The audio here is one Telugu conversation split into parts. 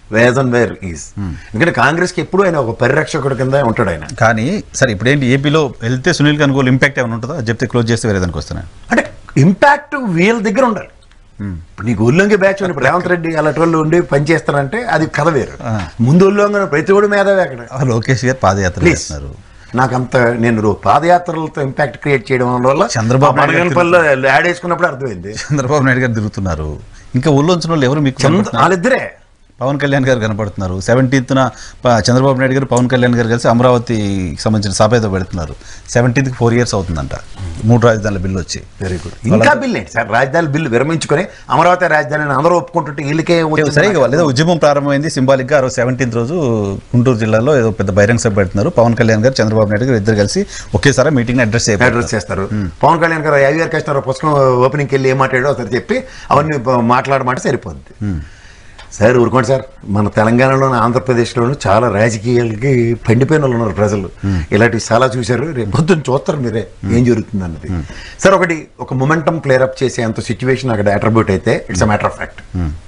వేజ్ అండ్ వేర్ ఈజ్ ఎందుకంటే కాంగ్రెస్ కి ఎప్పుడు ఆయన ఒక పరిరక్షకుడు కింద ఉంటాడు ఆయన కానీ సరే ఇప్పుడు ఏంటి ఏపీలో వెళ్తే సునీల్ కనుగోలు ఇంపాక్ట్ ఏమైనా ఉంటుందా అది చెప్తే క్లోజ్ చేస్తే వేరే దానికి వస్తున్నాను అంటే ఇంపాక్ట్ వీళ్ళ దగ్గర ఉండాలి ఇప్పుడు నీకు ఉల్లంగి బ్యాచ్ ఉంది ఇప్పుడు రేవంత్ రెడ్డి అలాంటి వాళ్ళు ఉండి పనిచేస్తారంటే అది కథ వేరు ముందు ఉల్లంఘన ప్రతి ఒడు మేధావి అక్కడ లోకేష్ గారు పాదయాత్ర ప్లీజ్ చేస్తున్నారు నాకంత నేను రో- పాదయాత్రలతో ఇంపాక్ట్ క్రియేట్ చేయడం వల్ల చంద్రబాబు నాయుడు గారు పనులు యాడ్ వేసుకున్నప్పుడు అర్థమైంది చంద్రబాబు నాయుడు గారు తిరుగుతున్నారు ఇంకా ఊళ్ళోంచిన వాళ్ళు ఎవరు మీకు చంద్ర కనపడుతున్నారు? వాళ్ళిద్దరే పవన్ కళ్యాణ్ గారు కనపడుతున్నారు సెవెంటీన్త్న చంద్రబాబు నాయుడు గారు పవన్ కళ్యాణ్ గారు కలిసి అమరావతికి సంబంధించిన సభ పెడుతున్నారు సెవెంటీన్త్కి ఫోర్ ఇయర్స్ అవుతుందంట మూడు రాజధానుల బిల్లు వచ్చి వెరీ గుడ్ ఇంకా బిల్ ఏంటి సార్ రాజధాని బిల్లు విరమించుకొని అమరావతి రాజధానిని అందరూ ఒప్పుకుంటుంటే వీళ్ళకే వచ్చింది సరే ఇక వాళ్ళు ఏదో ఉద్యమం ప్రారంభమైంది సింబాలిక్ గా సెవెంటీన్త్ రోజు గుంటూరు జిల్లాలో ఏదో పెద్ద బహిరంగ సభ పెడుతున్నారు పవన్ కళ్యాణ్ గారు చంద్రబాబు నాయుడు గారు ఇద్దరు కలిసి ఒకేసారి మీటింగ్ అడ్రస్ చేయబోతున్నారు అడ్రస్ చేస్తారు పవన్ కళ్యాణ్ గారు ఐవీఆర్ కృష్ణారావు పుస్తకం ఓపెనింగ్కి వెళ్ళి ఏం మాట్లాడో ఒకసారి చెప్పి అవన్నీ ప- మాట్లాడమంటే సరిపోద్ది సార్ ఊరుకోండి సార్ మన తెలంగాణలోను ఆంధ్రప్రదేశ్లోను చాలా రాజకీయాలకి పండిపోయిన వాళ్ళు ఉన్నారు ప్రజలు ఇలాంటివి చాలా చూశారు రేపు పొద్దున్న చూస్తారు మీరే ఏం జరుగుతుంది అన్నది సార్ ఒకటి ఒక మొమెంటం క్లియర్ అప్ చేసే అంత సిచ్యువేషన్ అక్కడ అట్రిబ్యూట్ అయితే it's a matter of fact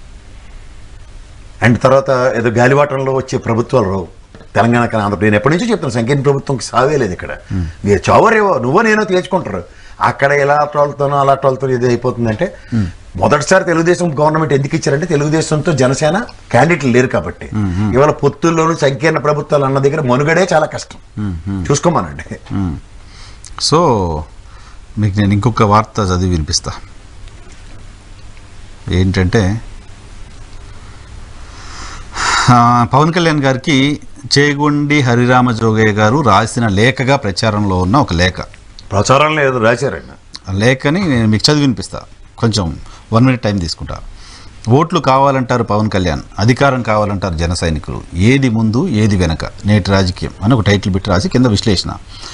and తర్వాత ఏదో గాలివాటంలో వచ్చే ప్రభుత్వాలు రావు తెలంగాణ కానీ ఆంధ్రప్రదేశ్ నేను ఎప్పటి నుంచో చెప్తాను సంకీర్ణ ప్రభుత్వంకి సావే లేదు ఇక్కడ మీరు చావరేవో నువ్వో నేనో తేల్చుకుంటారు అక్కడ ఇలా టోల్తోనో అలా టోల్తో ఇది అయిపోతుందంటే మొదటిసారి తెలుగుదేశం గవర్నమెంట్ ఎందుకు ఇచ్చారంటే తెలుగుదేశంతో జనసేన క్యాండిడేట్లు లేరు కాబట్టి ఇవాళ పొత్తుల్లోనూ సంకీర్ణ ప్రభుత్వాలు అన్న దగ్గర మనుగడే చాలా కష్టం చూసుకోమనండి సో మీకు నేను ఇంకొక వార్త చదివి వినిపిస్తా ఏంటంటే ఆ, పవన్ కళ్యాణ్ గారికి చేగొండి హరిరామ జోగయ్య గారు రాసిన లేఖగా ప్రచారంలో ఉన్న ఒక లేఖ ప్రచారం లేదు రాశారండి ఆ లేఖని నేను మీకు చదివి వినిపిస్తా కొంచెం వన్ మినిట్ టైం తీసుకుంటా ఓట్లు కావాలంటారు పవన్ కళ్యాణ్ అధికారం కావాలంటారు జన సైనికులు ఏది ముందు ఏది వెనక నేటి రాజకీయం అని ఒక టైటిల్ పెట్టి రాసి కింద విశ్లేషణ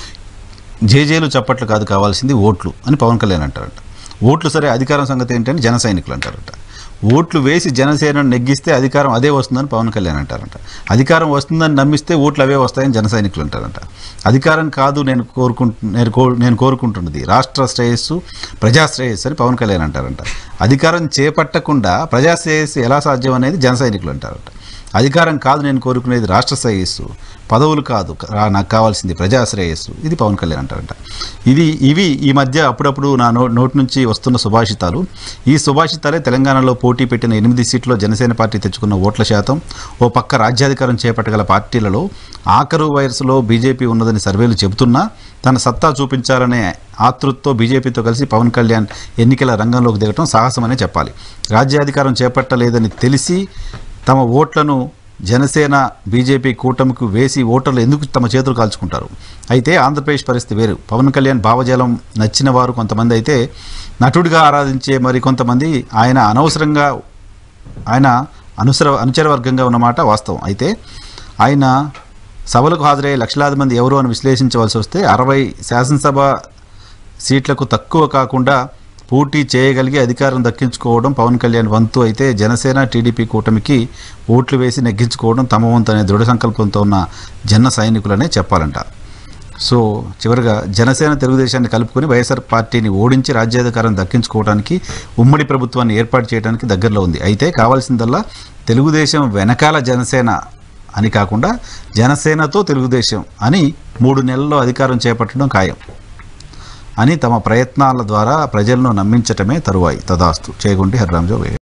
జేజేలు చప్పట్లు కాదు కావాల్సింది ఓట్లు అని పవన్ కళ్యాణ్ అంటారట ఓట్లు సరే అధికారం సంగతి ఏంటని జన సైనికులు అంటారట ఓట్లు వేసి జనసేనను నెగ్గిస్తే అధికారం అదే వస్తుందని పవన్ కళ్యాణ్ అంటారంట అధికారం వస్తుందని నమ్మిస్తే ఓట్లు అవే వస్తాయని జన సైనికులు అంటారంట అధికారం కాదు నేను కోరుకుంటు నేను కో నేను కోరుకుంటున్నది రాష్ట్ర శ్రేయస్సు ప్రజా శ్రేయస్సు అని పవన్ కళ్యాణ్ అంటారంట అధికారం చేపట్టకుండా ప్రజా శ్రేయస్సు ఎలా సాధ్యం అనేది జన సైనికులు అంటారంట అధికారం కాదు నేను కోరుకునేది రాష్ట్ర శ్రేయస్సు పదవులు కాదు రా- నాకు కావాల్సింది ప్రజా శ్రేయస్సు ఇది పవన్ కళ్యాణ్ అంటారంట ఇది ఇవి ఈ మధ్య అప్పుడప్పుడు నా నో నోటి నుంచి వస్తున్న సుభాషితాలు ఈ సుభాషితాలే తెలంగాణలో పోటీ పెట్టిన ఎనిమిది సీట్లో జనసేన పార్టీ తెచ్చుకున్న ఓట్ల శాతం ఓ పక్క రాజ్యాధికారం చేపట్టగల పార్టీలలో ఆఖరు వయసులో బీజేపీ ఉన్నదని సర్వేలు చెబుతున్నా తన సత్తా చూపించాలనే ఆతృతతో బీజేపీతో కలిసి పవన్ కళ్యాణ్ ఎన్నికల రంగంలోకి దిగటం సాహసమనే చెప్పాలి రాజ్యాధికారం చేపట్టలేదని తెలిసి తమ ఓట్లను జనసేన బీజేపీ కూటమికి వేసి ఓటర్లు ఎందుకు తమ చేతులు కాల్చుకుంటారు అయితే ఆంధ్రప్రదేశ్ పరిస్థితి వేరు పవన్ కళ్యాణ్ భావజాలం నచ్చిన వారు కొంతమంది అయితే నటుడిగా ఆరాధించే మరి కొంతమంది ఆయన అనవసరంగా ఆయన అనుసర అనుచర వర్గంగా ఉన్నమాట వాస్తవం అయితే ఆయన సభలకు హాజరయ్యే లక్షలాది మంది ఎవరు అని విశ్లేషించవలసి వస్తే అరవై శాసనసభ సీట్లకు తక్కువ కాకుండా పోటీ చేయగలిగి అధికారం దక్కించుకోవడం పవన్ కళ్యాణ్ వంతు అయితే జనసేన టీడీపీ కూటమికి ఓట్లు వేసి నెగ్గించుకోవడం తమ వంతు అనే దృఢ సంకల్పంతో ఉన్న జన సైనికులనే చెప్పాలంట సో చివరిగా జనసేన తెలుగుదేశాన్ని కలుపుకొని వైఎస్ఆర్ పార్టీని ఓడించి రాజ్యాధికారం దక్కించుకోవడానికి ఉమ్మడి ప్రభుత్వాన్ని ఏర్పాటు చేయడానికి దగ్గరలో ఉంది అయితే కావాల్సిందల్లా తెలుగుదేశం వెనకాల జనసేన అని కాకుండా జనసేనతో తెలుగుదేశం అని మూడు నెలల్లో అధికారం చేపట్టడం ఖాయం అని తమ ప్రయత్నాల ద్వారా ప్రజలను నమ్మించటమే తరువాయి తదాస్తు చేగుంటి హరిరామజో